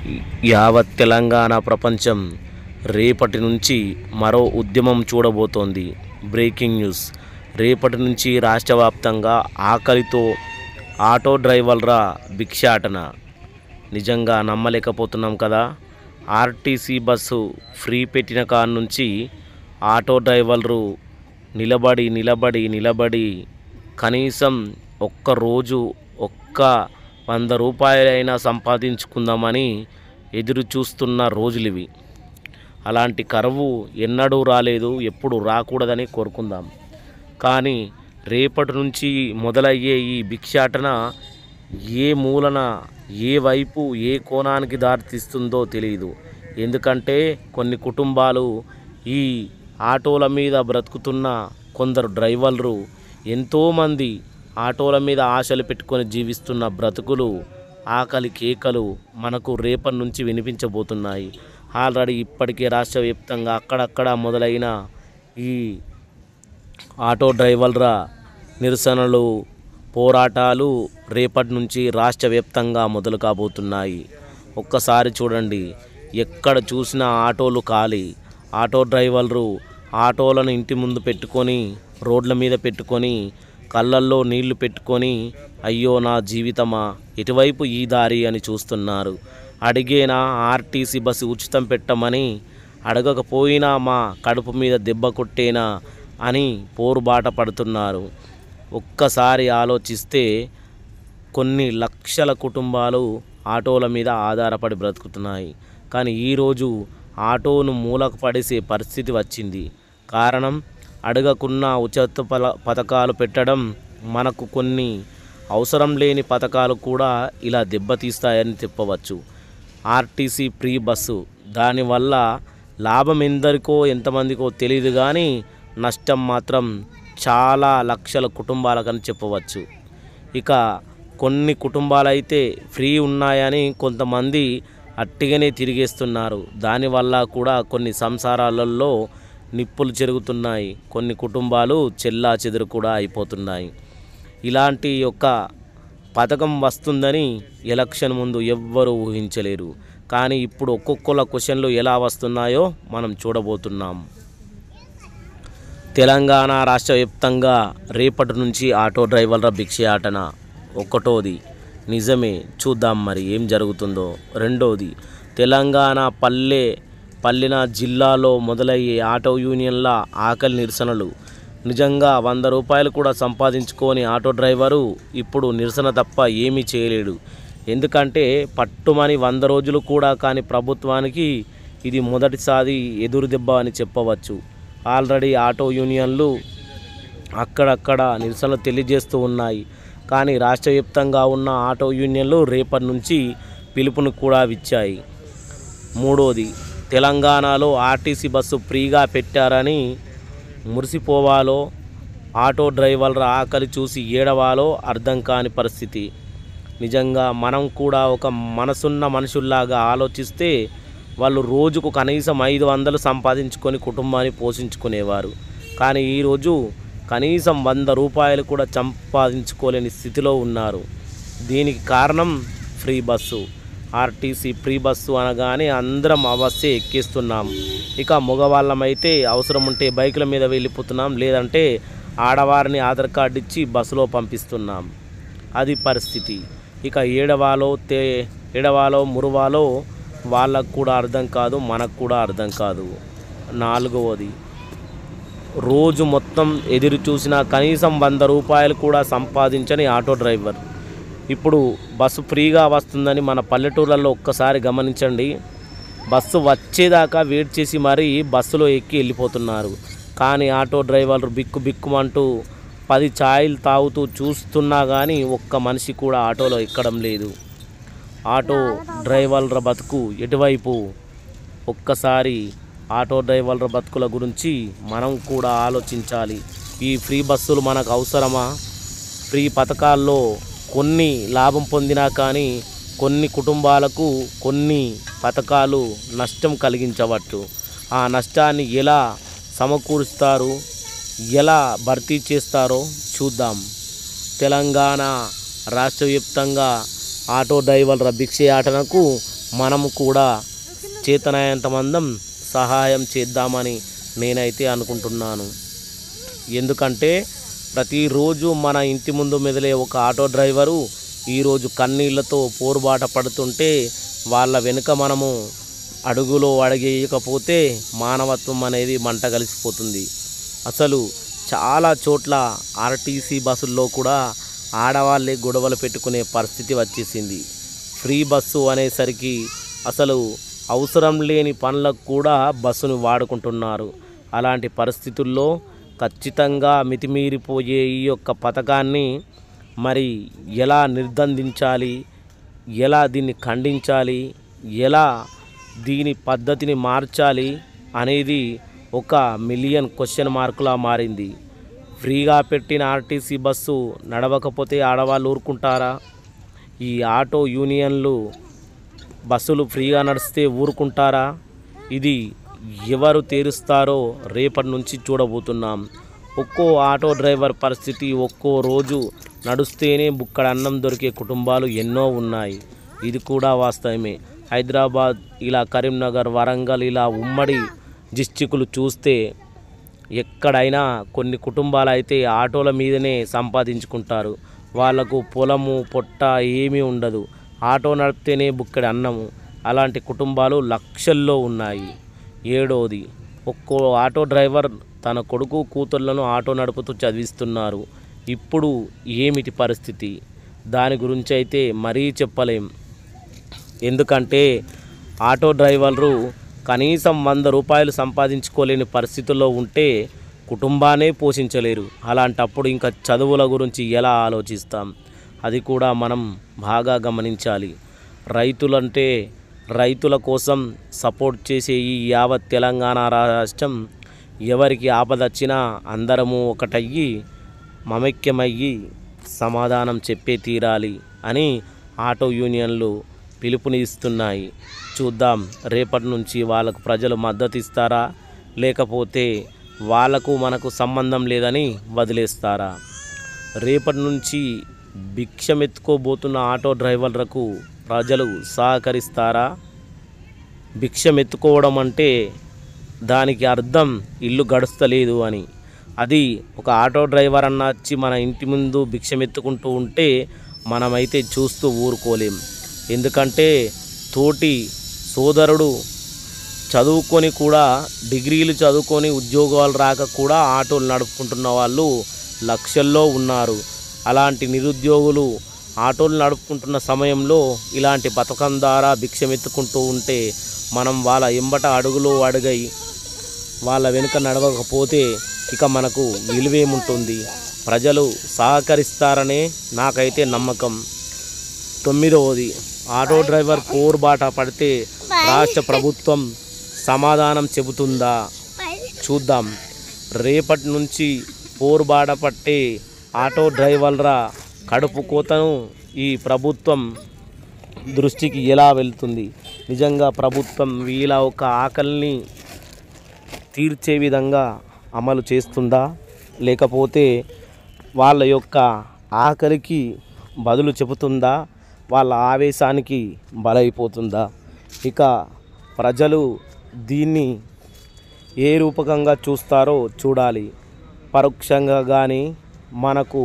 యావత్ తెలంగాణ ప్రపంచం రేపటి నుంచి మరో ఉద్యమం చూడబోతోంది బ్రేకింగ్ న్యూస్ రేపటి నుంచి రాష్ట్ర వ్యాప్తంగా ఆకలితో ఆటో డ్రైవర్ల భిక్షాటన నిజంగా నమ్మలేకపోతున్నాం కదా ఆర్టీసీ బస్సు ఫ్రీ పెట్టిన కాడ నుంచి ఆటో డ్రైవర్లు నిలబడి నిలబడి నిలబడి కనీసం ఒక్క రోజు ఒక్క వంద రూపాయలైనా సంపాదించుకుందామని ఎదురు చూస్తున్న రోజులు ఇవి అలాంటి కరువు ఎన్నడూ రాలేదు ఎప్పుడు రాకూడదని కోరుకుందాం కానీ రేపటి నుంచి మొదలయ్యే ఈ భిక్షాటన ఏ మూలన ఏ వైపు ఏ కోణానికి దారితీస్తుందో తెలియదు ఎందుకంటే కొన్ని కుటుంబాలు ఈ ఆటోల మీద బ్రతుకుతున్న కొందరు డ్రైవర్లు ఎంతోమంది ఆటోల మీద ఆశలు పెట్టుకొని జీవిస్తున్న బ్రతుకులు ఆకలి కేకలు మనకు రేపటి నుంచి వినిపించబోతున్నాయి ఆల్రెడీ ఇప్పటికే రాష్ట్ర వ్యాప్తంగా అక్కడక్కడ మొదలైన ఈ ఆటో డ్రైవర్ల నిరసనలు పోరాటాలు రేపటి నుంచి రాష్ట్ర వ్యాప్తంగా మొదలు కాబోతున్నాయి ఒక్కసారి చూడండి ఎక్కడ చూసినా ఆటోలు ఖాళీ ఆటో డ్రైవర్లు ఆటోలను ఇంటి ముందు పెట్టుకొని రోడ్ల మీద పెట్టుకొని కళ్ళల్లో నీళ్లు పెట్టుకొని అయ్యో నా జీవితమా ఎటువైపు ఈ దారి అని చూస్తున్నారు అడిగేనా ఆర్టీసీ బస్సు ఉచితం పెట్టమని అడగకపోయినా మా కడుపు మీద దెబ్బ కొట్టేనా అని పోరుబాట పడుతున్నారు ఒక్కసారి ఆలోచిస్తే కొన్ని లక్షల కుటుంబాలు ఆటోల మీద ఆధారపడి బ్రతుకుతున్నాయి కానీ ఈరోజు ఆటోను మూలకు పడేసే పరిస్థితి వచ్చింది కారణం అడగకున్న ఉచిత పల పథకాలు పెట్టడం మనకు కొన్ని అవసరం లేని పథకాలు కూడా ఇలా దెబ్బతీస్తాయని చెప్పవచ్చు ఆర్టీసీ ఫ్రీ బస్సు దానివల్ల లాభం ఎందరికో ఎంతమందికో తెలియదు కానీ నష్టం మాత్రం చాలా లక్షల కుటుంబాలకని చెప్పవచ్చు ఇక కొన్ని కుటుంబాలైతే ఫ్రీ ఉన్నాయని కొంతమంది అట్టిగానే తిరిగేస్తున్నారు దానివల్ల కూడా కొన్ని సంసారాలలో నిప్పులు చెరుగుతున్నాయి కొన్ని కుటుంబాలు చెల్లా చెదురు కూడా అయిపోతున్నాయి ఇలాంటి యొక్క పథకం వస్తుందని ఎలక్షన్ ముందు ఎవ్వరూ ఊహించలేరు కానీ ఇప్పుడు ఒక్కొక్కల క్వశ్చన్లు ఎలా వస్తున్నాయో మనం చూడబోతున్నాం తెలంగాణ రాష్ట్ర వ్యాప్తంగా రేపటి నుంచి ఆటో డ్రైవర్ల భిక్షయాటన ఒకటోది నిజమే చూద్దాం మరి ఏం జరుగుతుందో రెండోది తెలంగాణ పల్లె పల్లెన జిల్లాలో మొదలయ్యే ఆటో యూనియన్ల ఆకలి నిరసనలు నిజంగా వంద రూపాయలు కూడా సంపాదించుకొని ఆటో డ్రైవరు ఇప్పుడు నిరసన తప్ప ఏమీ చేయలేడు ఎందుకంటే పట్టుమని వంద రోజులు కూడా కాని ప్రభుత్వానికి ఇది మొదటిసారి ఎదురు దెబ్బ అని చెప్పవచ్చు ఆల్రెడీ ఆటో యూనియన్లు అక్కడక్కడ నిరసనలు తెలియజేస్తూ ఉన్నాయి కానీ రాష్ట్ర వ్యాప్తంగా ఉన్న ఆటో యూనియన్లు రేపటి నుంచి పిలుపును కూడా ఇచ్చాయి మూడోది తెలంగాణలో ఆర్టీసీ బస్సు ఫ్రీగా పెట్టారని మురిసిపోవాలో ఆటో డ్రైవర్ల ఆకలి చూసి ఏడవాలో అర్థం కాని పరిస్థితి నిజంగా మనం కూడా ఒక మనసున్న మనుషుల్లాగా ఆలోచిస్తే వాళ్ళు రోజుకు కనీసం ఐదు వందలు సంపాదించుకొని కుటుంబాన్ని పోషించుకునేవారు కానీ ఈరోజు కనీసం వంద రూపాయలు కూడా సంపాదించుకోలేని స్థితిలో ఉన్నారు దీనికి కారణం free bus RTC free bus అనగానే అందరం ఆ బస్సే ఎక్కిస్తున్నాం ఇక మగవాళ్ళమైతే అవసరం ఉంటే బైకుల మీద వెళ్ళిపోతున్నాం లేదంటే ఆడవారిని ఆధార్ కార్డు ఇచ్చి బస్సులో పంపిస్తున్నాం అది పరిస్థితి ఇక ఏడవాలో తే ఏడవాలో మురువాలో వాళ్ళకు కూడా అర్థం కాదు మనకు కూడా అర్థం కాదు నాలుగవది రోజు మొత్తం ఎదురు చూసిన కనీసం వంద రూపాయలు కూడా సంపాదించని ఆటో డ్రైవర్ ఇప్పుడు బస్సు ఫ్రీగా వస్తుందని మన పల్లెటూర్లలో ఒక్కసారి గమనించండి బస్సు వచ్చేదాకా వెయిట్ చేసి మరీ బస్సులో ఎక్కి వెళ్ళిపోతున్నారు కానీ ఆటో డ్రైవర్లు బిక్కు బిక్కుమంటూ పది ఛాయలు తాగుతూ చూస్తున్నా కానీ ఒక్క మనిషి కూడా ఆటోలో ఎక్కడం లేదు ఆటో డ్రైవర్ల బతుకు ఎటువైపు ఒక్కసారి ఆటో డ్రైవర్ల బతుకుల గురించి మనం కూడా ఆలోచించాలి ఈ ఫ్రీ బస్సులు మనకు అవసరమా ఫ్రీ పథకాల్లో కొన్ని లాభం పొందినా కానీ కొన్ని కుటుంబాలకు కొన్ని పథకాలు నష్టం కలిగించవచ్చు ఆ నష్టాన్ని ఎలా సమకూరుస్తారు ఎలా భర్తీ చేస్తారో చూద్దాం తెలంగాణ రాష్ట్ర వ్యాప్తంగా ఆటో డ్రైవర్ల భిక్షయాటనకు మనము కూడా చేతనైనంత మందం సహాయం చేద్దామని నేనైతే అనుకుంటున్నాను ఎందుకంటే ప్రతిరోజు మన ఇంటి ముందు మెదిలే ఒక ఆటో డ్రైవరు ఈరోజు కన్నీళ్లతో పోరుబాట పడుతుంటే వాళ్ళ వెనుక మనము అడుగులో అడిగేయకపోతే మానవత్వం అనేది మంట కలిసిపోతుంది అసలు చాలా చోట్ల ఆర్టీసీ బస్సుల్లో కూడా ఆడవాళ్ళే గొడవలు పెట్టుకునే పరిస్థితి వచ్చేసింది ఫ్రీ బస్సు అనేసరికి అసలు అవసరం లేని పనులకు కూడా బస్సును వాడుకుంటున్నారు అలాంటి పరిస్థితుల్లో ఖచ్చితంగా మితిమీరిపోయే ఈ యొక్క పథకాన్ని మరి ఎలా నిర్బంధించాలి ఎలా దీన్ని ఖండించాలి ఎలా దీని పద్ధతిని మార్చాలి అనేది ఒక మిలియన్ క్వశ్చన్ మార్కులా మారింది ఫ్రీగా పెట్టిన ఆర్టీసీ బస్సు నడవకపోతే ఆడవాళ్ళు ఊరుకుంటారా ఈ ఆటో యూనియన్లు బస్సులు ఫ్రీగా నడిస్తే ఊరుకుంటారా ఇది ఎవరు తీరుస్తారో రేపటి నుంచి చూడబోతున్నాం ఒక్కో ఆటో డ్రైవర్ పరిస్థితి ఒక్కో రోజు నడుస్తేనే బుక్కడ అన్నం దొరికే కుటుంబాలు ఎన్నో ఉన్నాయి ఇది కూడా వాస్తవమే హైదరాబాద్ ఇలా కరీంనగర్ వరంగల్ ఇలా ఉమ్మడి డిస్టికులు చూస్తే ఎక్కడైనా కొన్ని కుటుంబాలు అయితే ఆటోల మీదనే సంపాదించుకుంటారు వాళ్ళకు పొలము పొట్ట ఏమీ ఉండదు ఆటో నడిపితేనే బుక్కడి అన్నము అలాంటి కుటుంబాలు లక్షల్లో ఉన్నాయి ఏడోది ఒక్కో ఆటో డ్రైవర్ తన కొడుకు కూతుర్లను ఆటో నడుపుతూ చదివిస్తున్నారు ఇప్పుడు ఏమిటి పరిస్థితి దాని గురించి అయితే మరీ చెప్పలేం ఎందుకంటే ఆటో డ్రైవర్లు కనీసం వంద రూపాయలు సంపాదించుకోలేని పరిస్థితుల్లో ఉంటే కుటుంబాన్నే పోషించలేరు అలాంటప్పుడు ఇంకా చదువుల గురించి ఎలా ఆలోచిస్తాం అది కూడా మనం బాగా గమనించాలి రైతులంటే రైతుల కోసం సపోర్ట్ చేసే ఈ యావత్ తెలంగాణ రాష్ట్రం ఎవరికి ఆపదొచ్చినా అందరము ఒకటయ్యి మమైక్యమయ్యి సమాధానం చెప్పే తీరాలి అని ఆటో యూనియన్లు పిలుపునిస్తున్నాయి చూద్దాం రేపటి నుంచి వాళ్ళకు ప్రజలు మద్దతు ఇస్తారా లేకపోతే వాళ్ళకు మనకు సంబంధం లేదని వదిలేస్తారా రేపటి నుంచి భిక్షమెత్తుకోబోతున్న ఆటో డ్రైవర్లకు ప్రజలు సహకరిస్తారా భిక్షమెత్తుకోవడం అంటే దానికి అర్థం ఇల్లు గడుస్తలేదు అని అది ఒక ఆటో డ్రైవర్ అన్న వచ్చి మన ఇంటి ముందు భిక్షమెత్తుకుంటూ ఉంటే మనమైతే చూస్తూ ఊరుకోలేం ఎందుకంటే తోటి సోదరుడు చదువుకొని కూడా డిగ్రీలు చదువుకొని ఉద్యోగాలు రాక కూడా ఆటోలు నడుపుకుంటున్న వాళ్ళు లక్షల్లో ఉన్నారు అలాంటి నిరుద్యోగులు ఆటోలు నడుపుకుంటున్న సమయంలో ఇలాంటి పథకం ద్వారా భిక్షమెత్తుకుంటూ ఉంటే మనం వాళ్ళ ఎంబట అడుగులో అడుగై వాళ్ళ వెనుక నడవకపోతే ఇక మనకు విలువేముంటుంది ప్రజలు సహకరిస్తారనే నాకైతే నమ్మకం తొమ్మిదవది ఆటో డ్రైవర్ పోరుబాట పడితే రాష్ట్ర ప్రభుత్వం సమాధానం చెబుతుందా చూద్దాం రేపటి నుంచి పోరుబాట పట్టే ఆటో డ్రైవర్ల కడుపు కోతను ఈ ప్రభుత్వం దృష్టికి ఎలా వెళ్తుంది నిజంగా ప్రభుత్వం వీళ్ళ ఒక ఆకలిని తీర్చే విధంగా అమలు చేస్తుందా లేకపోతే వాళ్ళ యొక్క ఆకలికి బదులు చెబుతుందా వాళ్ళ ఆవేశానికి బలైపోతుందా ఇక ప్రజలు దీన్ని ఏ రూపకంగా చూస్తారో చూడాలి పరోక్షంగా కానీ మనకు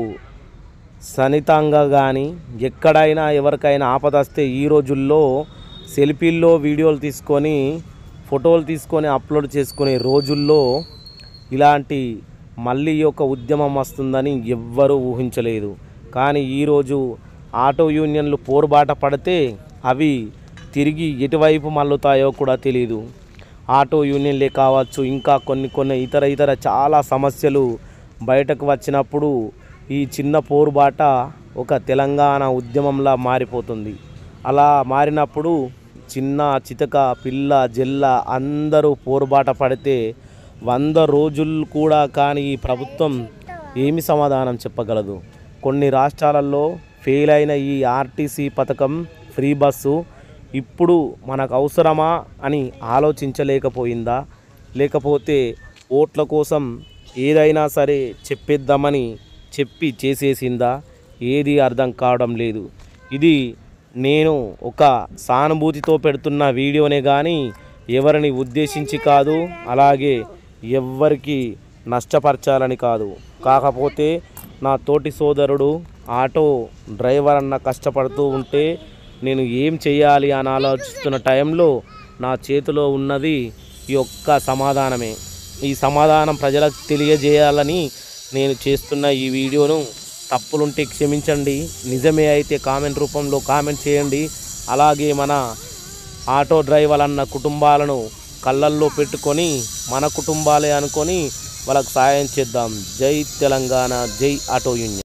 సనితంగా కానీ ఎక్కడైనా ఎవరికైనా ఆపద వస్తే ఈ రోజుల్లో సెల్ఫీల్లో వీడియోలు తీసుకొని ఫోటోలు తీసుకొని అప్లోడ్ చేసుకునే రోజుల్లో ఇలాంటి మళ్ళీ ఈ యొక్క ఉద్యమం వస్తుందని ఎవ్వరూ ఊహించలేదు కానీ ఈరోజు ఆటో యూనియన్లు పోరుబాట పడితే అవి తిరిగి ఎటువైపు మళ్ళుతాయో కూడా తెలియదు ఆటో యూనియన్లే కావచ్చు ఇంకా కొన్ని కొన్ని ఇతర ఇతర చాలా సమస్యలు బయటకు వచ్చినప్పుడు ఈ చిన్న పోరుబాట ఒక తెలంగాణ ఉద్యమంలా మారిపోతుంది అలా మారినప్పుడు చిన్న చితక పిల్ల జెల్ల అందరూ పోరుబాట పడితే వంద రోజులు కూడా కానీ ఈ ప్రభుత్వం ఏమి సమాధానం చెప్పగలదు కొన్ని రాష్ట్రాలలో ఫెయిల్ అయిన ఈ ఆర్టీసీ పథకం ఫ్రీ బస్సు ఇప్పుడు మనకు అవసరమా అని ఆలోచించలేకపోయిందా లేకపోతే ఓట్ల కోసం ఏదైనా సరే చెప్పేద్దామని చెప్పి చేసేసిందా ఏది అర్థం కావడం లేదు ఇది నేను ఒక సానుభూతితో పెడుతున్న వీడియోనే కానీ ఎవరిని ఉద్దేశించి కాదు అలాగే ఎవ్వరికి నష్టపరచాలని కాదు కాకపోతే నా తోటి సోదరుడు ఆటో డ్రైవర్ అన్న కష్టపడుతూ ఉంటే నేను ఏం చేయాలి అని ఆలోచిస్తున్న టైంలో నా చేతిలో ఉన్నది ఈ ఒక్క సమాధానమే ఈ సమాధానం ప్రజలకు తెలియజేయాలని నేను చేస్తున్న ఈ వీడియోను తప్పులుంటే క్షమించండి నిజమే అయితే కామెంట్ రూపంలో కామెంట్ చేయండి అలాగే మన ఆటో డ్రైవర్ అన్న కుటుంబాలను కళ్ళల్లో పెట్టుకొని మన కుటుంబాలే అనుకొని వాళ్ళకు సాయం చేద్దాం జై తెలంగాణ జై ఆటో యూనియన్